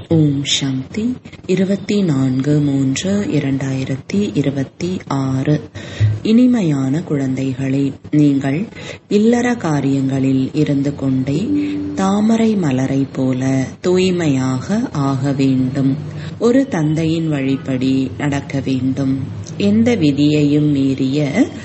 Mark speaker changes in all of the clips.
Speaker 1: ஓம் சாந்தி இருபத்தி நான்கு மூன்று இரண்டாயிரத்தி இருபத்தி ஆறு இனிமையான குழந்தைகளே நீங்கள் இல்லற காரியங்களில் இருந்து கொண்டே தாமரை மலரை போல தூய்மையாக ஆக வேண்டும் ஒரு தந்தையின் வழிப்படி நடக்க வேண்டும் எந்த விதியையும் மீறிய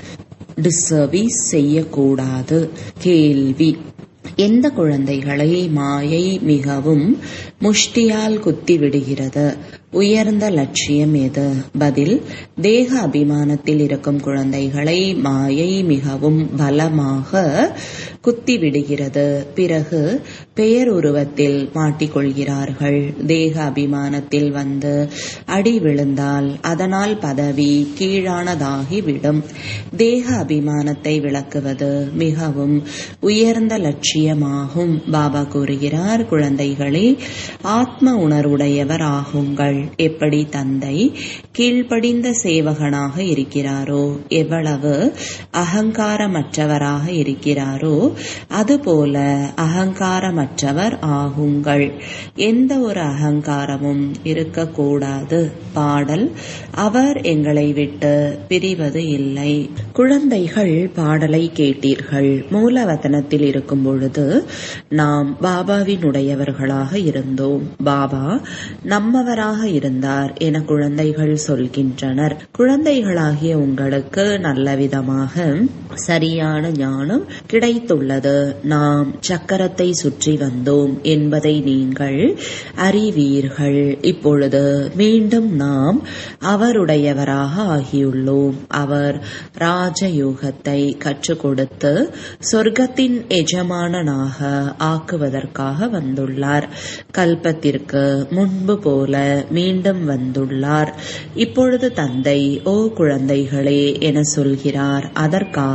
Speaker 1: டிசர்வீஸ் செய்யக்கூடாது கேள்வி எந்த குழந்தைகளை மாயை மிகவும் முஷ்டியால் குத்தி விடுகிறது உயர்ந்த லட்சியம் எது பதில் தேக அபிமானத்தில் இருக்கும் குழந்தைகளை மாயை மிகவும் பலமாக குத்தி விடுகிறது பிறகு பெயர் உருவத்தில் மாட்டிக்கொள்கிறார்கள் தேக அபிமானத்தில் வந்து அடி விழுந்தால் அதனால் பதவி கீழானதாகிவிடும் தேக அபிமானத்தை விளக்குவது மிகவும் உயர்ந்த லட்சியமாகும் பாபா கூறுகிறார் குழந்தைகளே ஆத்ம உணர்வுடையவர் ஆகுங்கள் எப்படி தந்தை கீழ்ப்படிந்த சேவகனாக இருக்கிறாரோ எவ்வளவு அகங்காரமற்றவராக இருக்கிறாரோ அதுபோல அகங்காரமற்றவர் ஆகுங்கள் எந்த ஒரு அகங்காரமும் இருக்கக்கூடாது பாடல் அவர் எங்களை விட்டு பிரிவது இல்லை குழந்தைகள் பாடலை கேட்டீர்கள் மூலவதனத்தில் இருக்கும் பொழுது நாம் பாபாவினுடையவர்களாக இருந்தோம் பாபா நம்மவராக இருந்தார் என குழந்தைகள் சொல்கின்றனர் குழந்தைகளாகிய உங்களுக்கு நல்ல விதமாக சரியான ஞானம் கிடைத்துள்ளது நாம் சக்கரத்தை சுற்றி வந்தோம் என்பதை நீங்கள் அறிவீர்கள் இப்பொழுது மீண்டும் நாம் அவருடையவராக ஆகியுள்ளோம் அவர் ராஜயோகத்தை கற்றுக் கொடுத்து சொர்க்கத்தின் எஜமானனாக ஆக்குவதற்காக வந்துள்ளார் கல்பத்திற்கு முன்பு போல மீண்டும் வந்துள்ளார் இப்பொழுது தந்தை ஓ குழந்தைகளே என சொல்கிறார் அதற்காக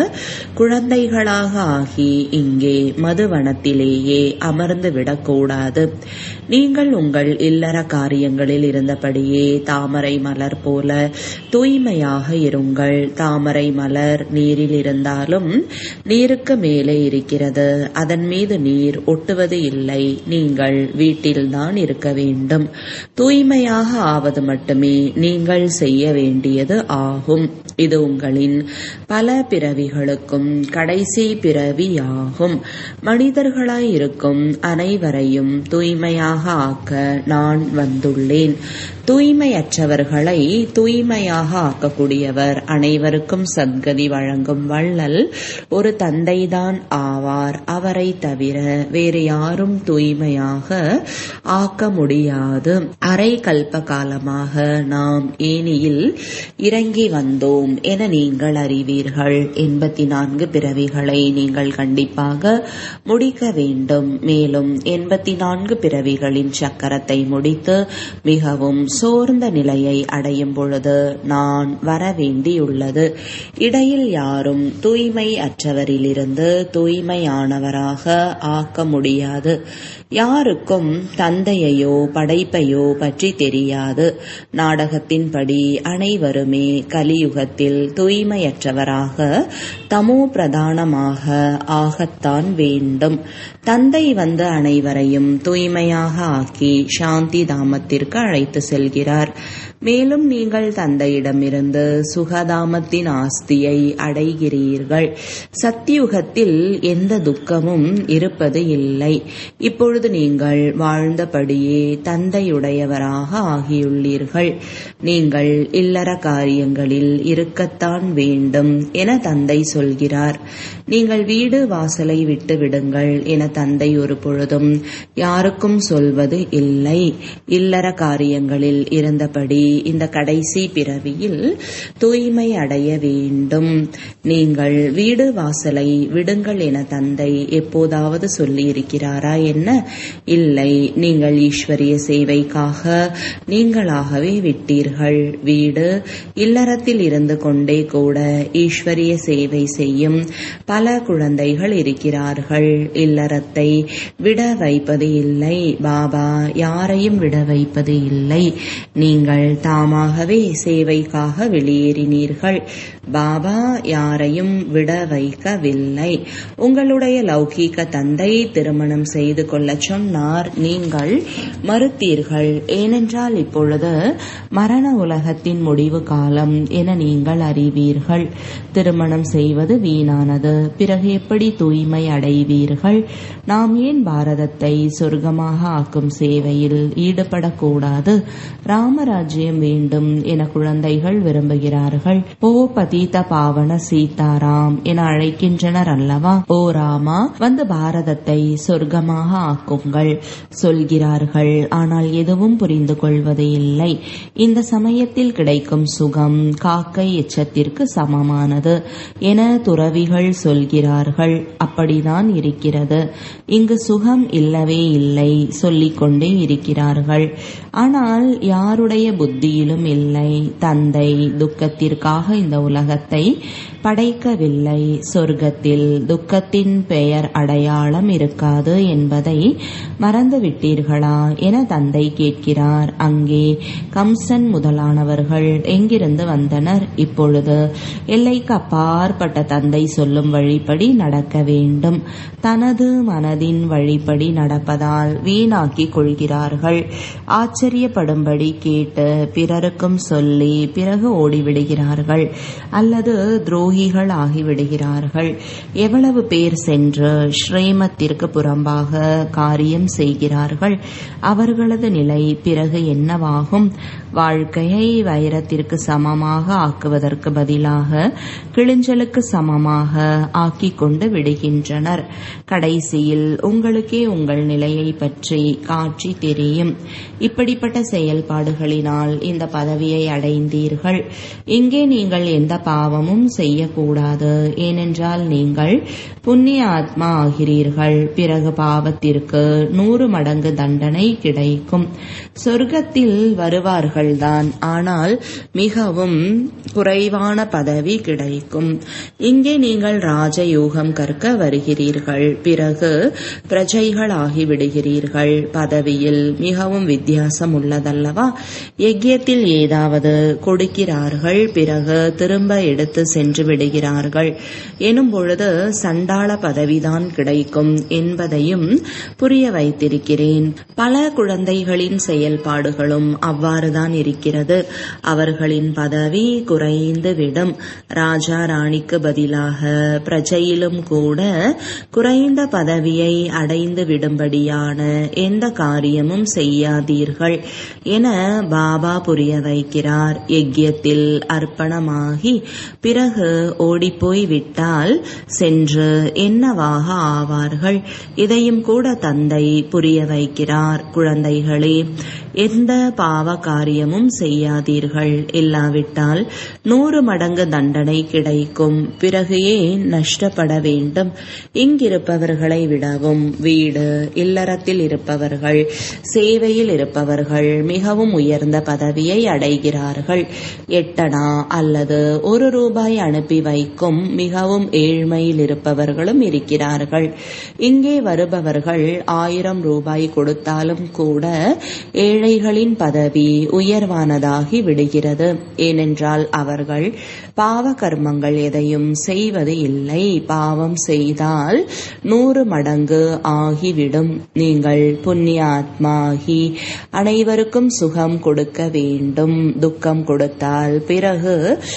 Speaker 1: குழந்தைகளாக ஆகி இங்கே மதுவனத்திலேயே அமர்ந்து விடக்கூடாது நீங்கள் உங்கள் இல்லற காரியங்களில் இருந்தபடியே தாமரை மலர் போல தூய்மையாக இருங்கள் தாமரை மலர் நீரில் இருந்தாலும் நீருக்கு மேலே இருக்கிறது அதன் மீது நீர் ஒட்டுவது இல்லை நீங்கள் வீட்டில்தான் இருக்க வேண்டும் தூய்மையாக ஆவது மட்டுமே நீங்கள் செய்ய வேண்டியது ஆகும் இது உங்களின் பல பிறவிகளுக்கும் கடைசி பிறவியாகும் மனிதர்களாய் இருக்கும் அனைவரையும் தூய்மையாக ஆக்க நான் வந்துள்ளேன் தூய்மையற்றவர்களை தூய்மையாக ஆக்கக்கூடியவர் அனைவருக்கும் சத்கதி வழங்கும் வள்ளல் ஒரு தந்தைதான் ஆவார் அவரை தவிர வேறு யாரும் தூய்மையாக ஆக்க முடியாது அரை கல்ப காலமாக நாம் ஏனியில் இறங்கி வந்தோம் என நீங்கள் அறிவீர்கள் எண்பத்தி நான்கு பிறவிகளை நீங்கள் கண்டிப்பாக முடிக்க வேண்டும் மேலும் எண்பத்தி நான்கு பிறவிகளின் சக்கரத்தை முடித்து மிகவும் சோர்ந்த நிலையை அடையும் பொழுது நான் வர வேண்டியுள்ளது இடையில் யாரும் தூய்மை அற்றவரிலிருந்து தூய்மையானவராக ஆக்க முடியாது யாருக்கும் தந்தையையோ படைப்பையோ பற்றி தெரியாது நாடகத்தின்படி அனைவருமே கலியுகத்தில் தூய்மையற்றவராக தமோ பிரதானமாக ஆகத்தான் வேண்டும் தந்தை வந்து அனைவரையும் தூய்மையாக ஆக்கி சாந்தி தாமத்திற்கு அழைத்து செல்கிறார் மேலும் நீங்கள் தந்தையிடமிருந்து சுகதாமத்தின் ஆஸ்தியை அடைகிறீர்கள் சத்தியுகத்தில் எந்த துக்கமும் இருப்பது இல்லை இப்பொழுது நீங்கள் வாழ்ந்தபடியே தந்தையுடையவராக ஆகியுள்ளீர்கள் நீங்கள் இல்லற காரியங்களில் இருக்கத்தான் வேண்டும் என தந்தை சொல்கிறார் நீங்கள் வீடு வாசலை விட்டு விடுங்கள் என தந்தை ஒரு பொழுதும் யாருக்கும் சொல்வது இல்லை இல்லற காரியங்களில் இருந்தபடி இந்த கடைசி பிறவியில் தூய்மை அடைய வேண்டும் நீங்கள் வீடு வாசலை விடுங்கள் என தந்தை எப்போதாவது சொல்லி இருக்கிறாரா என்ன இல்லை நீங்கள் ஈஸ்வரிய சேவைக்காக நீங்களாகவே விட்டீர்கள் வீடு இல்லறத்தில் இருந்து கொண்டே கூட ஈஸ்வரிய சேவை செய்யும் பல குழந்தைகள் இருக்கிறார்கள் இல்லறத்தை விட வைப்பது இல்லை பாபா யாரையும் விட வைப்பது இல்லை நீங்கள் தாமாகவே சேவைக்காக வெளியேறினீர்கள் பாபா யாரையும் விட வைக்கவில்லை உங்களுடைய லௌகீக தந்தை திருமணம் செய்து கொள்ள சொன்னார் நீங்கள் மறுத்தீர்கள் ஏனென்றால் இப்பொழுது மரண உலகத்தின் முடிவு காலம் என நீங்கள் அறிவீர்கள் திருமணம் செய்வது வீணானது பிறகு எப்படி தூய்மை அடைவீர்கள் நாம் ஏன் பாரதத்தை சொர்க்கமாக ஆக்கும் சேவையில் ஈடுபடக்கூடாது ராமராஜ்யம் வேண்டும் என குழந்தைகள் விரும்புகிறார்கள் ஓ பதீத பாவன சீதாராம் என அழைக்கின்றனர் அல்லவா ஓ ராமா வந்து பாரதத்தை சொர்க்கமாக ஆக்குங்கள் சொல்கிறார்கள் ஆனால் எதுவும் புரிந்து கொள்வது இல்லை இந்த சமயத்தில் கிடைக்கும் சுகம் காக்கை எச்சத்திற்கு சமமானது என துறவிகள் சொல்கிறார்கள் அப்படிதான் இருக்கிறது இங்கு சுகம் இல்லவே இல்லை சொல்லிக் கொண்டே இருக்கிறார்கள் ஆனால் யாருடைய புத்தியிலும் இல்லை தந்தை துக்கத்திற்காக இந்த உலகத்தை படைக்கவில்லை சொர்க்கத்தில் துக்கத்தின் பெயர் அடையாளம் இருக்காது என்பதை மறந்து விட்டீர்களா என தந்தை கேட்கிறார் அங்கே கம்சன் முதலானவர்கள் எங்கிருந்து வந்தனர் இப்பொழுது எல்லைக்கு அப்பாற்பட்ட தந்தை சொல்லும் வழிப்படி நடக்க வேண்டும் தனது மனதின் வழிப்படி நடப்பதால் வீணாக்கிக் கொள்கிறார்கள் ஆச்சரியப்படும்படி கேட்டு பிறருக்கும் சொல்லி பிறகு ஓடிவிடுகிறார்கள் அல்லது துரோகிகள் ஆகிவிடுகிறார்கள் எவ்வளவு பேர் சென்று ஸ்ரீமத்திற்கு புறம்பாக காரியம் செய்கிறார்கள் அவர்களது நிலை பிறகு என்னவாகும் வாழ்க்கையை வைரத்திற்கு சமமாக ஆக்குவதற்கு பதிலாக கிழிஞ்சலுக்கு சமமாக ஆக்கிக் கொண்டு விடுகின்றனர் கடைசியில் உங்களுக்கே உங்கள் நிலையை பற்றி காட்சி தெரியும் இப்படிப்பட்ட செயல்பாடுகளினால் இந்த பதவியை அடைந்தீர்கள் இங்கே நீங்கள் எந்த பாவமும் செய்யக்கூடாது ஏனென்றால் நீங்கள் புண்ணிய ஆத்மா ஆகிறீர்கள் பிறகு பாவத்திற்கு நூறு மடங்கு தண்டனை கிடைக்கும் சொர்க்கத்தில் வருவார்கள்தான் ஆனால் மிகவும் குறைவான பதவி கிடைக்கும் இங்கே நீங்கள் ராஜயோகம் கற்க வருகிறீர்கள் பிறகு பிரஜைகள் ஆகிவிடுகிறீர்கள் பதவியில் மிகவும் வித்தியாசம் உள்ளதல்லவா யஜ்யத்தில் ஏதாவது கொடுக்கிறார்கள் பிறகு திரும்ப எடுத்து சென்று விடுகிறார்கள் எனும் பொழுது சண்டாள பதவிதான் கிடைக்கும் என்பதையும் புரிய வைத்திருக்கிறேன் பல குழந்தைகளின் செயல்பாடுகளும் அவ்வாறுதான் இருக்கிறது அவர்களின் பதவி குறைந்து விடும் ராஜா ராணிக்கு பதிலாக பிரஜையிலும் கூட குறைந்த பதவியை அடைந்து விடும்படியான எந்த காரியமும் செய்யாதீர்கள் என பாபா புரிய வைக்கிறார் யஜ்யத்தில் அர்ப்பணமாகி பிறகு ஓடிப்போய் விட்டால் சென்று என்னவாக ஆவார்கள் இதையும் கூட தந்தை புரிய வைக்கிறார் குழந்தைகளே எந்த பாவ காரியமும் செய்யாதீர்கள் இல்லாவிட்டால் நூறு மடங்கு தண்டனை கிடைக்கும் பிறகு ஏன் நஷ்டப்பட வேண்டும் இங்கிருப்பவர்களை விடவும் வீடு இல்லறத்தில் இருப்பவர்கள் சேவையில் இருப்பவர்கள் மிகவும் உயர்ந்த பதவியை அடைகிறார்கள் எட்டனா அல்லது ஒரு ரூபாய் அனுப்பி வைக்கும் மிகவும் ஏழ்மையில் இருப்பவர்களும் இருக்கிறார்கள் இங்கே வருபவர்கள் ஆயிரம் ரூபாய் கொடுத்தாலும் கூட ஏழைகளின் பதவி உயர்வானதாகி விடுகிறது ஏனென்றால் அவர்கள் பாவ கர்மங்கள் எதையும் செய்வது இல்லை பாவம் செய்தால் நூறு மடங்கு ஆகிவிடும் நீங்கள் புண்ணிய ஆத்மாகி அனைவருக்கும் சுகம் கொடுக்க வேண்டும் துக்கம் கொடுத்தால் பிறகு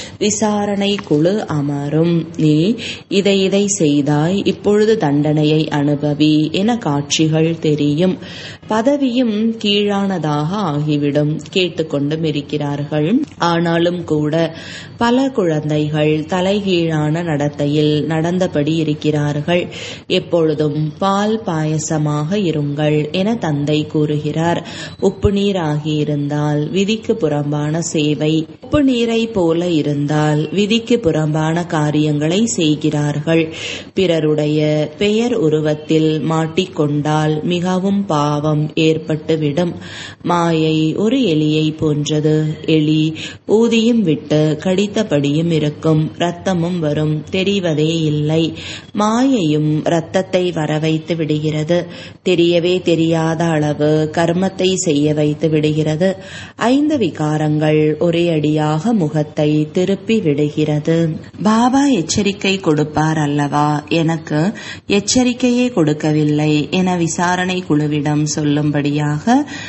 Speaker 1: விசாரணை குழு அமரும் நீ இதை இதை செய்தாய் இப்பொழுது தண்டனையை அனுபவி என காட்சிகள் தெரியும் பதவியும் கீழானதாக ஆகிவிடும் கேட்டுக்கொண்டும் இருக்கிறார்கள் ஆனாலும் கூட பல குழந்தைகள் தலைகீழான நடத்தையில் நடந்தபடி இருக்கிறார்கள் எப்பொழுதும் பால் பாயசமாக இருங்கள் என தந்தை கூறுகிறார் உப்பு நீர் ஆகியிருந்தால் விதிக்கு புறம்பான சேவை உப்பு நீரை போல இருந்தால் விதிக்கு புறம்பான காரியங்களை செய்கிறார்கள் பிறருடைய பெயர் உருவத்தில் மாட்டிக்கொண்டால் மிகவும் பாவம் ஏற்பட்டுவிடும் மாயை ஒரு எலியை போன்றது எலி ஊதியும் விட்டு கடித்தபடியும் இருக்கும் ரத்தமும் வரும் தெரிவதே இல்லை மாயையும் ரத்தத்தை வர வைத்து விடுகிறது தெரியவே தெரியாத அளவு கர்மத்தை செய்ய வைத்து விடுகிறது ஐந்து விகாரங்கள் ஒரே அடியாக முகத்தை திருப்பி விடுகிறது பாபா எச்சரிக்கை கொடுப்பார் அல்லவா எனக்கு எச்சரிக்கையே கொடுக்கவில்லை என விசாரணை குழுவிடம் சொல்லும்படியாக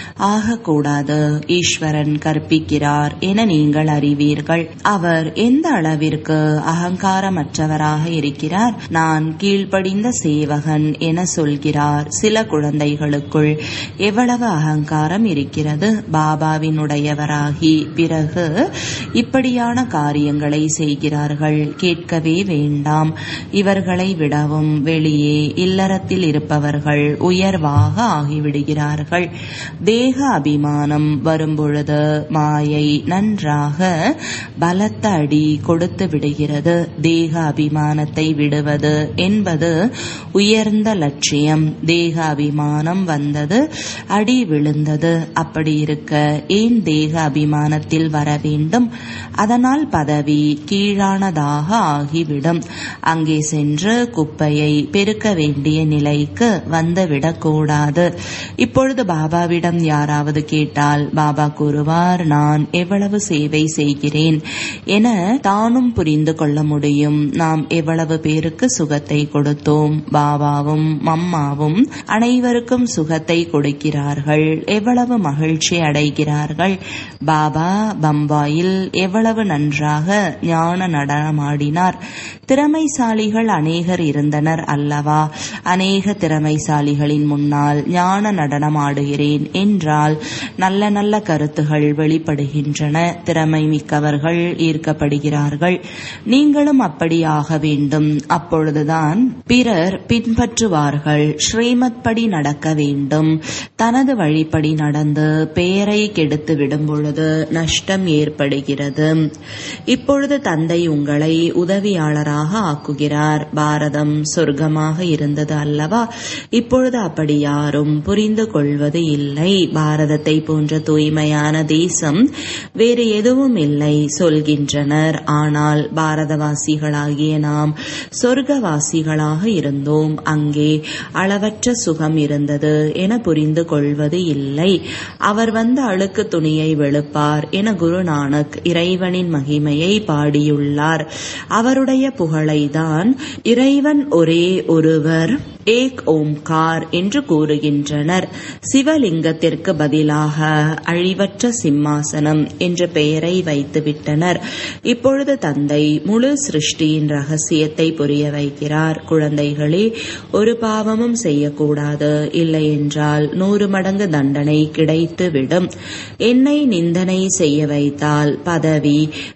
Speaker 1: ஆகக்கூடாது ஈஸ்வரன் கற்பிக்கிறார் என நீங்கள் அறிவீர்கள் அவர் எந்த அளவிற்கு அகங்காரமற்றவராக இருக்கிறார் நான் கீழ்ப்படிந்த சேவகன் என சொல்கிறார் சில குழந்தைகளுக்குள் எவ்வளவு அகங்காரம் இருக்கிறது பாபாவினுடையவராகி பிறகு இப்படியான காரியங்களை செய்கிறார்கள் கேட்கவே வேண்டாம் இவர்களை விடவும் வெளியே இல்லறத்தில் இருப்பவர்கள் உயர்வாக ஆகிவிடுகிறார்கள் தேக அபிமானம் வரும்பொழுது மாயை நன்றாக பலத்த அடி கொடுத்து விடுகிறது தேக அபிமானத்தை விடுவது என்பது உயர்ந்த லட்சியம் தேக அபிமானம் வந்தது அடி விழுந்தது அப்படி இருக்க ஏன் தேக அபிமானத்தில் வர வேண்டும் அதனால் பதவி கீழானதாக ஆகிவிடும் அங்கே சென்று குப்பையை பெருக்க வேண்டிய நிலைக்கு வந்துவிடக்கூடாது இப்பொழுது பாபாவிடம் யாராவது கேட்டால் பாபா கூறுவார் நான் எவ்வளவு சேவை செய்கிறேன் என தானும் புரிந்து கொள்ள முடியும் நாம் எவ்வளவு பேருக்கு சுகத்தை கொடுத்தோம் பாபாவும் மம்மாவும் அனைவருக்கும் சுகத்தை கொடுக்கிறார்கள் எவ்வளவு மகிழ்ச்சி அடைகிறார்கள் பாபா பம்பாயில் எவ்வளவு நன்றாக ஞான நடனமாடினார் திறமைசாலிகள் அநேகர் இருந்தனர் அல்லவா அநேக திறமைசாலிகளின் முன்னால் ஞான நடனமாடுகிறேன் என்றால் நல்ல நல்ல கருத்துகள் வெளிப்படுகின்றன திறமை மிக்கவர்கள் ஈர்க்கப்படுகிறார்கள் நீங்களும் அப்படியாக வேண்டும் அப்பொழுதுதான் பிறர் பின்பற்றுவார்கள் ஸ்ரீமத் படி நடக்க வேண்டும் தனது வழிப்படி நடந்து பெயரை கெடுத்து விடும் பொழுது நஷ்டம் ஏற்படுகிறது இப்பொழுது தந்தை உங்களை உதவியாளராக ஆக்குகிறார் பாரதம் சொர்க்கமாக இருந்தது அல்லவா இப்பொழுது அப்படி யாரும் புரிந்து கொள்வது இல்லை பாரதத்தை போன்ற தூய்மையான தேசம் வேறு எதுவும் இல்லை சொல்கின்றனர் ஆனால் பாரதவாசிகளாகிய நாம் சொர்க்கவாசிகளாக இருந்தோம் அங்கே அளவற்ற சுகம் இருந்தது என புரிந்து கொள்வது இல்லை அவர் வந்த அழுக்கு துணியை வெளுப்பார் என குருநானக் இறைவனின் மகிமையை பாடியுள்ளார் அவருடைய புகழைதான் இறைவன் ஒரே ஒருவர் ஏக் ஓம்கார் என்று கூறுகின்றனர் சிவலிங்கத்திற்கு பதிலாக அழிவற்ற சிம்மாசனம் என்ற பெயரை வைத்துவிட்டனர் இப்பொழுது தந்தை முழு சிருஷ்டியின் ரகசியத்தை புரிய வைக்கிறார் குழந்தைகளே ஒரு பாவமும் செய்யக்கூடாது இல்லை என்றால் நூறு மடங்கு தண்டனை கிடைத்துவிடும் என்னை நிந்தனை செய்ய வைத்தால் பதவி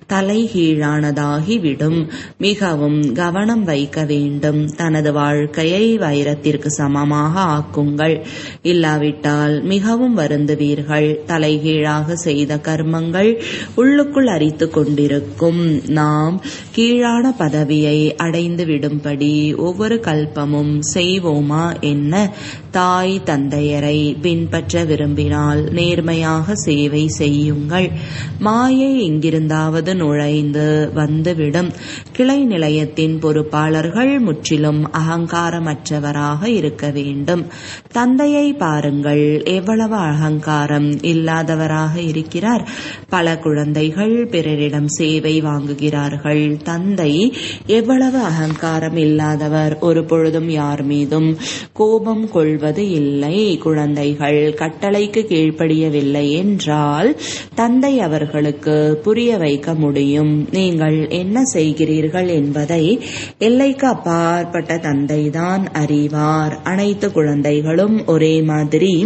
Speaker 1: தலைகீழானதாகிவிடும் மிகவும் கவனம் வைக்க வேண்டும் தனது வாழ்க்கையை வைரத்திற்கு சமமாக ஆக்குங்கள் இல்லாவிட்டால் மிகவும் வருந்துவீர்கள் தலைகீழாக செய்த கர்மங்கள் உள்ளுக்குள் அரித்து கொண்டிருக்கும் நாம் கீழான பதவியை அடைந்து விடும்படி ஒவ்வொரு கல்பமும் செய்வோமா என்ன தாய் தந்தையரை பின்பற்ற விரும்பினால் நேர்மையாக சேவை செய்யுங்கள் மாயை எங்கிருந்தாவது நுழைந்து வந்துவிடும் கிளை நிலையத்தின் பொறுப்பாளர்கள் முற்றிலும் அகங்காரமற்றவராக இருக்க வேண்டும் தந்தையை பாருங்கள் எவ்வளவு அகங்காரம் இல்லாதவராக இருக்கிறார் பல குழந்தைகள் பிறரிடம் சேவை வாங்குகிறார்கள் தந்தை எவ்வளவு அகங்காரம் இல்லாதவர் ஒரு பொழுதும் யார் மீதும் கோபம் கொள்வது இல்லை குழந்தைகள் கட்டளைக்கு கீழ்ப்படியவில்லை என்றால் தந்தை அவர்களுக்கு புரிய வைக்க முடியும் நீங்கள் என்ன செய்கிறீர்கள் என்பதை எல்லைக்கு அப்பாற்பட்ட தந்தைதான் அறிவார் அனைத்து குழந்தைகளும் ஒரே மாதிரி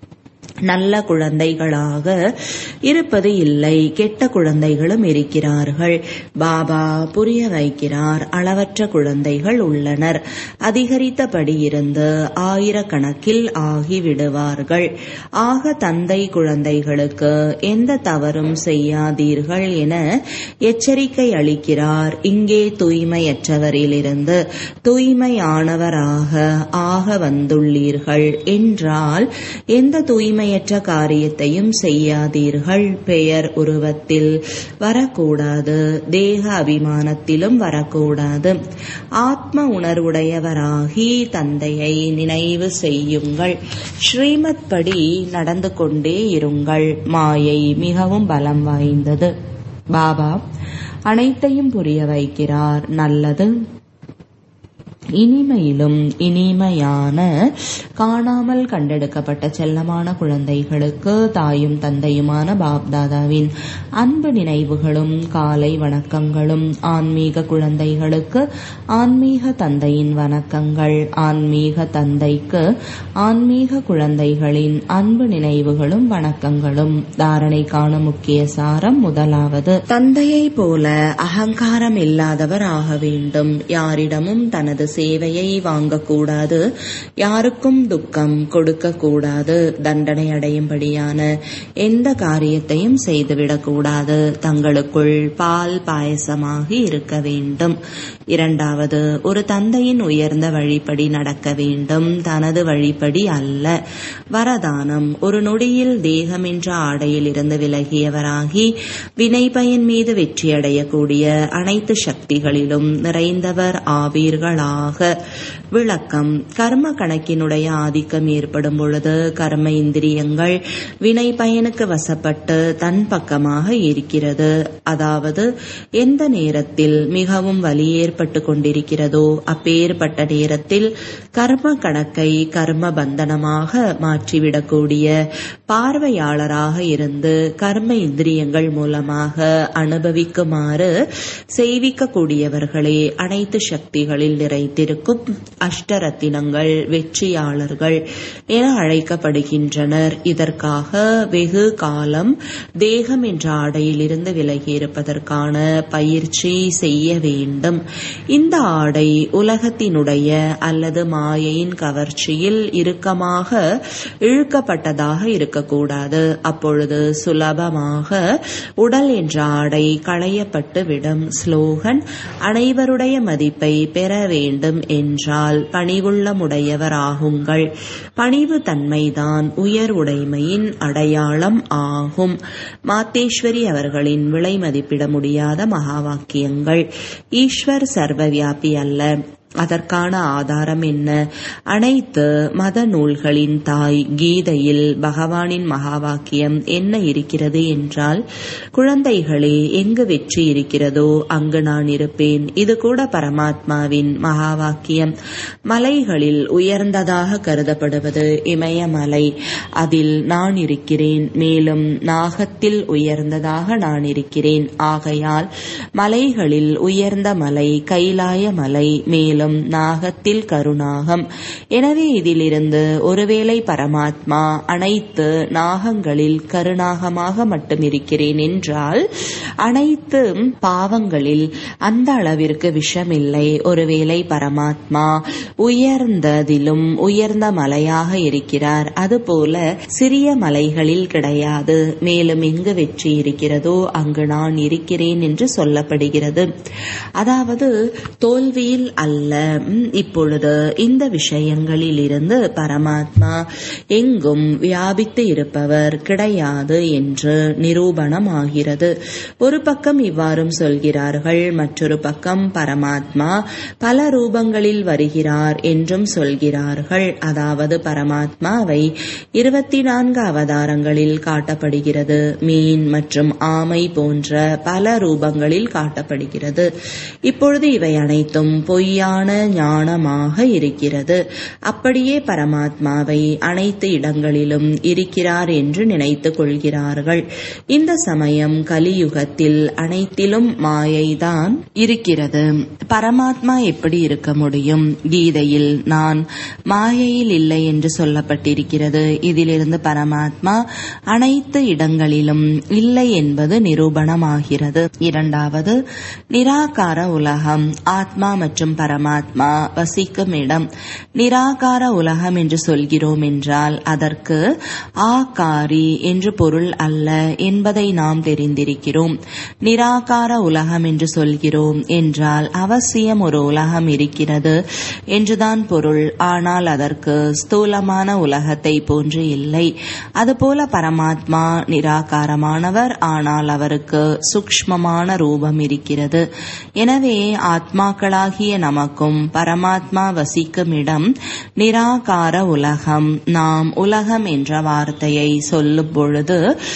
Speaker 1: நல்ல குழந்தைகளாக இருப்பது இல்லை கெட்ட குழந்தைகளும் இருக்கிறார்கள் பாபா புரிய வைக்கிறார் அளவற்ற குழந்தைகள் உள்ளனர் அதிகரித்தபடி இருந்து ஆயிரக்கணக்கில் ஆகிவிடுவார்கள் ஆக தந்தை குழந்தைகளுக்கு எந்த தவறும் செய்யாதீர்கள் என எச்சரிக்கை அளிக்கிறார் இங்கே தூய்மையற்றவரிலிருந்து தூய்மையானவராக ஆக வந்துள்ளீர்கள் என்றால் எந்த தூய்மை தேவையற்ற காரியத்தையும் செய்யாதீர்கள் பெயர் உருவத்தில் வரக்கூடாது தேக அபிமானத்திலும் வரக்கூடாது ஆத்ம உணர்வுடையவராகி தந்தையை நினைவு செய்யுங்கள் ஸ்ரீமத் படி நடந்து கொண்டே இருங்கள் மாயை மிகவும் பலம் வாய்ந்தது பாபா அனைத்தையும் புரிய வைக்கிறார் நல்லது இனிமையிலும் இனிமையான காணாமல் கண்டெடுக்கப்பட்ட செல்லமான குழந்தைகளுக்கு தாயும் தந்தையுமான பாப்தாதாவின் அன்பு நினைவுகளும் காலை வணக்கங்களும் ஆன்மீக குழந்தைகளுக்கு ஆன்மீக தந்தையின் வணக்கங்கள் ஆன்மீக தந்தைக்கு ஆன்மீக குழந்தைகளின் அன்பு நினைவுகளும் வணக்கங்களும் தாரணைக்கான முக்கிய சாரம் முதலாவது தந்தையை போல அகங்காரம் இல்லாதவர் ஆக வேண்டும் யாரிடமும் தனது சேவையை வாங்கக்கூடாது யாருக்கும் துக்கம் கொடுக்கக்கூடாது தண்டனை அடையும்படியான எந்த காரியத்தையும் செய்துவிடக்கூடாது தங்களுக்குள் பால் பாயசமாகி இருக்க வேண்டும் இரண்டாவது ஒரு தந்தையின் உயர்ந்த வழிப்படி நடக்க வேண்டும் தனது வழிப்படி அல்ல வரதானம் ஒரு நொடியில் தேகம் என்ற ஆடையில் இருந்து விலகியவராகி வினை பயன் மீது வெற்றியடையக்கூடிய அனைத்து சக்திகளிலும் நிறைந்தவர் ஆவீர்களாக விளக்கம் கர்ம கணக்கினுடைய ஆதிக்கம் ஏற்படும் பொழுது கர்ம இந்திரியங்கள் வினை பயனுக்கு வசப்பட்டு தன் பக்கமாக இருக்கிறது அதாவது எந்த நேரத்தில் மிகவும் வலி ஏற்பட்டு கொண்டிருக்கிறதோ அப்பேற்பட்ட நேரத்தில் கர்ம கணக்கை கர்ம பந்தனமாக மாற்றிவிடக்கூடிய பார்வையாளராக இருந்து கர்ம இந்திரியங்கள் மூலமாக அனுபவிக்குமாறு செய்விக்கக்கூடியவர்களே அனைத்து சக்திகளில் நிறைத்திருக்கும் அஷ்டரத்தினங்கள் வெற்றியாளர்கள் என அழைக்கப்படுகின்றனர் இதற்காக வெகு காலம் தேகம் என்ற ஆடையில் இருந்து விலகி இருப்பதற்கான பயிற்சி செய்ய வேண்டும் இந்த ஆடை உலகத்தினுடைய அல்லது மாயையின் கவர்ச்சியில் இறுக்கமாக இழுக்கப்பட்டதாக இருக்கக்கூடாது அப்பொழுது சுலபமாக உடல் என்ற ஆடை களையப்பட்டு விடும் ஸ்லோகன் அனைவருடைய மதிப்பை பெற வேண்டும் என்றால் பணிவுள்ளமுடையவராகுங்கள் பணிவு தன்மைதான் உயர் உடைமையின் அடையாளம் ஆகும் மாத்தேஸ்வரி அவர்களின் விலை மதிப்பிட முடியாத மகா வாக்கியங்கள் ஈஸ்வர் சர்வவியாபி அல்ல அதற்கான ஆதாரம் என்ன அனைத்து மத நூல்களின் தாய் கீதையில் பகவானின் மகா வாக்கியம் என்ன இருக்கிறது என்றால் குழந்தைகளே எங்கு வெற்றி இருக்கிறதோ அங்கு நான் இருப்பேன் இது கூட பரமாத்மாவின் மகா வாக்கியம் மலைகளில் உயர்ந்ததாக கருதப்படுவது இமயமலை அதில் நான் இருக்கிறேன் மேலும் நாகத்தில் உயர்ந்ததாக நான் இருக்கிறேன் ஆகையால் மலைகளில் உயர்ந்த மலை கைலாய மலை மேலும் மேலும் நாகத்தில் கருநாகம் எனவே இதிலிருந்து ஒருவேளை பரமாத்மா அனைத்து நாகங்களில் கருநாகமாக மட்டும் இருக்கிறேன் என்றால் அனைத்து பாவங்களில் அந்த அளவிற்கு விஷமில்லை ஒருவேளை பரமாத்மா உயர்ந்ததிலும் உயர்ந்த மலையாக இருக்கிறார் அதுபோல சிறிய மலைகளில் கிடையாது மேலும் எங்கு வெற்றி இருக்கிறதோ அங்கு நான் இருக்கிறேன் என்று சொல்லப்படுகிறது அதாவது தோல்வியில் அல்ல இப்பொழுது இந்த விஷயங்களில் இருந்து பரமாத்மா எங்கும் வியாபித்து இருப்பவர் கிடையாது என்று நிரூபணம் ஆகிறது ஒரு பக்கம் இவ்வாறும் சொல்கிறார்கள் மற்றொரு பக்கம் பரமாத்மா பல ரூபங்களில் வருகிறார் என்றும் சொல்கிறார்கள் அதாவது பரமாத்மாவை இருபத்தி நான்கு அவதாரங்களில் காட்டப்படுகிறது மீன் மற்றும் ஆமை போன்ற பல ரூபங்களில் காட்டப்படுகிறது இப்பொழுது இவை அனைத்தும் பொய்யான ஞானமாக இருக்கிறது அப்படியே பரமாத்மாவை அனைத்து இடங்களிலும் இருக்கிறார் என்று நினைத்துக் கொள்கிறார்கள் இந்த சமயம் கலியுகத்தில் அனைத்திலும் மாயைதான் இருக்கிறது பரமாத்மா எப்படி இருக்க முடியும் கீதையில் நான் மாயையில் இல்லை என்று சொல்லப்பட்டிருக்கிறது இதிலிருந்து பரமாத்மா அனைத்து இடங்களிலும் இல்லை என்பது நிரூபணமாகிறது இரண்டாவது நிராகார உலகம் ஆத்மா மற்றும் பரமாத்மா பரமாத்மா வசிக்கும் இடம் நிராகார உலகம் என்று சொல்கிறோம் என்றால் அதற்கு ஆகாரி என்று பொருள் அல்ல என்பதை நாம் தெரிந்திருக்கிறோம் நிராகார உலகம் என்று சொல்கிறோம் என்றால் அவசியம் ஒரு உலகம் இருக்கிறது என்றுதான் பொருள் ஆனால் அதற்கு ஸ்தூலமான உலகத்தை போன்று இல்லை அதுபோல பரமாத்மா நிராகாரமானவர் ஆனால் அவருக்கு சூக்ஷ்மமான ரூபம் இருக்கிறது எனவே ஆத்மாக்களாகிய நமக்கும் பரமாத்மா வசிக்கும் இடம் நிராகார உலகம் நாம் உலகம் என்ற வார்த்தையை சொல்லும் பொழுது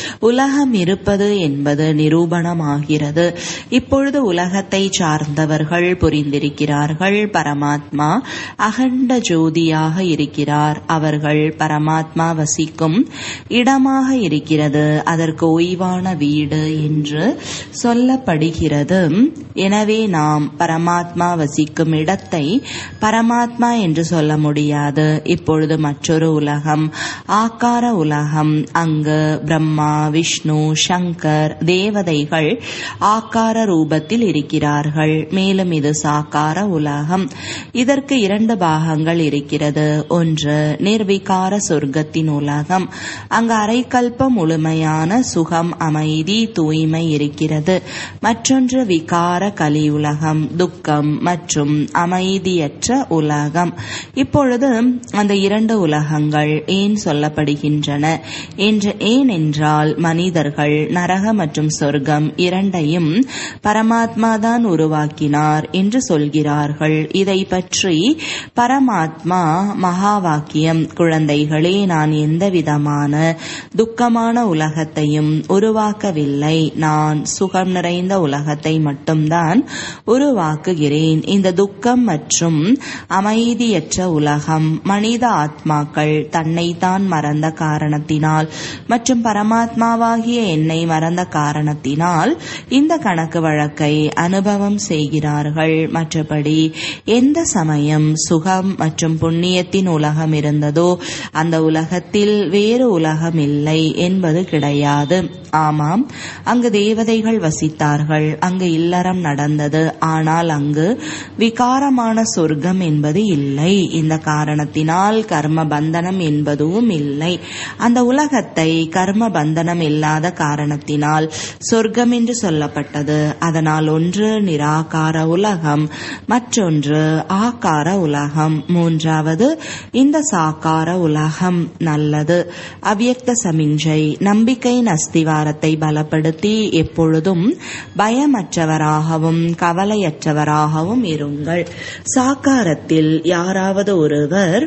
Speaker 1: உலகம் இருப்பது என்பது நிரூபணமாகிறது இப்பொழுது உலகத்தை சார்ந்தவர்கள் புரிந்திருக்கிறார்கள் பரமாத்மா அகண்ட ஜோதியாக இருக்கிறார் அவர்கள் பரமாத்மா வசிக்கும் இடமாக இருக்கிறது அதற்கு ஓய்வான வீடு என்று சொல்லப்படுகிறது எனவே நாம் பரமாத்மா வசிக்கும் இடத்தை பரமாத்மா என்று சொல்ல முடியாது இப்பொழுது மற்றொரு உலகம் ஆக்கார உலகம் அங்கு பிரம்மா விஷ்ணு சங்கர் தேவதைகள் ஆக்கார ரூபத்தில் இருக்கிறார்கள் மேலும் இது சாக்கார உலகம் இதற்கு இரண்டு பாகங்கள் இருக்கிறது ஒன்று நிர்விகார சொர்க்கத்தின் உலகம் அங்கு அரைக்கல்பம் முழுமையான சுகம் அமைதி தூய்மை இருக்கிறது மற்றொன்று விகார கலியுலகம் துக்கம் மற்றும் அமைதியற்ற உலகம் இப்பொழுது அந்த இரண்டு உலகங்கள் ஏன் சொல்லப்படுகின்றன என்று ஏன் என்றால் மனிதர்கள் நரக மற்றும் சொர்க்கம் இரண்டையும் பரமாத்மா தான் உருவாக்கினார் என்று சொல்கிறார்கள் இதை பற்றி பரமாத்மா மகா வாக்கியம் குழந்தைகளே நான் எந்த விதமான துக்கமான உலகத்தையும் உருவாக்கவில்லை நான் சுகம் நிறைந்த உலகத்தை மட்டும்தான் உருவாக்குகிறேன் இந்த துக்கம் மற்றும் அமைதியற்ற உலகம் மனித ஆத்மாக்கள் தன்னைத்தான் மறந்த காரணத்தினால் மற்றும் பரமாத்மாவாகிய என்னை மறந்த காரணத்தினால் இந்த கணக்கு வழக்கை அனுபவம் செய்கிறார்கள் மற்றபடி எந்த சமயம் சுகம் மற்றும் புண்ணியத்தின் உலகம் இருந்ததோ அந்த உலகத்தில் வேறு உலகம் இல்லை என்பது கிடையாது ஆமாம் அங்கு தேவதைகள் வசித்தார்கள் அங்கு இல்லறம் நடந்தது ஆனால் அங்கு விகாரமான சொர்க்கம் என்பது இல்லை இந்த காரணத்தினால் கர்ம பந்தனம் என்பதும் இல்லை அந்த உலகத்தை கர்ம பந்தனம் இல்லாத காரணத்தினால் சொர்க்கம் என்று சொல்லப்பட்டது அதனால் ஒன்று நிராகார உலகம் மற்றொன்று ஆகார உலகம் மூன்றாவது இந்த சாக்கார உலகம் நல்லது அவ்யக்த சமிஞ்சை நம்பிக்கையின் அஸ்திவாரத்தை பலப்படுத்தி எப்பொழுதும் பயமற்றவராகவும் கவலையற்றவராகவும் இருங்கள் சாக்காரத்தில் யாராவது ஒருவர்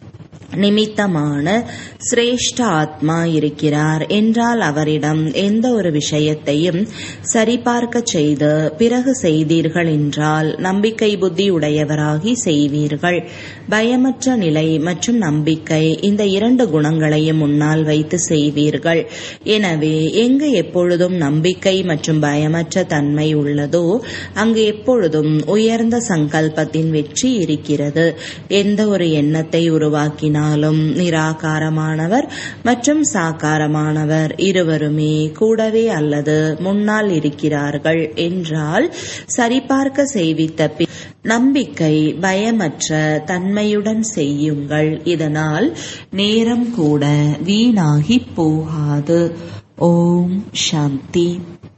Speaker 1: நிமித்தமான சிரேஷ்ட ஆத்மா இருக்கிறார் என்றால் அவரிடம் எந்த ஒரு விஷயத்தையும் சரிபார்க்க செய்து பிறகு செய்தீர்கள் என்றால் நம்பிக்கை புத்தி உடையவராகி செய்வீர்கள் பயமற்ற நிலை மற்றும் நம்பிக்கை இந்த இரண்டு குணங்களையும் முன்னால் வைத்து செய்வீர்கள் எனவே எங்கு எப்பொழுதும் நம்பிக்கை மற்றும் பயமற்ற தன்மை உள்ளதோ அங்கு எப்பொழுதும் உயர்ந்த சங்கல்பத்தின் வெற்றி இருக்கிறது எந்த ஒரு எண்ணத்தை உருவாக்கினால் ஆனாலும் நிராகாரமானவர் மற்றும் சாக்காரமானவர் இருவருமே கூடவே அல்லது முன்னால் இருக்கிறார்கள் என்றால் சரிபார்க்க செய்வித்த நம்பிக்கை பயமற்ற தன்மையுடன் செய்யுங்கள் இதனால் நேரம் கூட வீணாகி போகாது ஓம் சாந்தி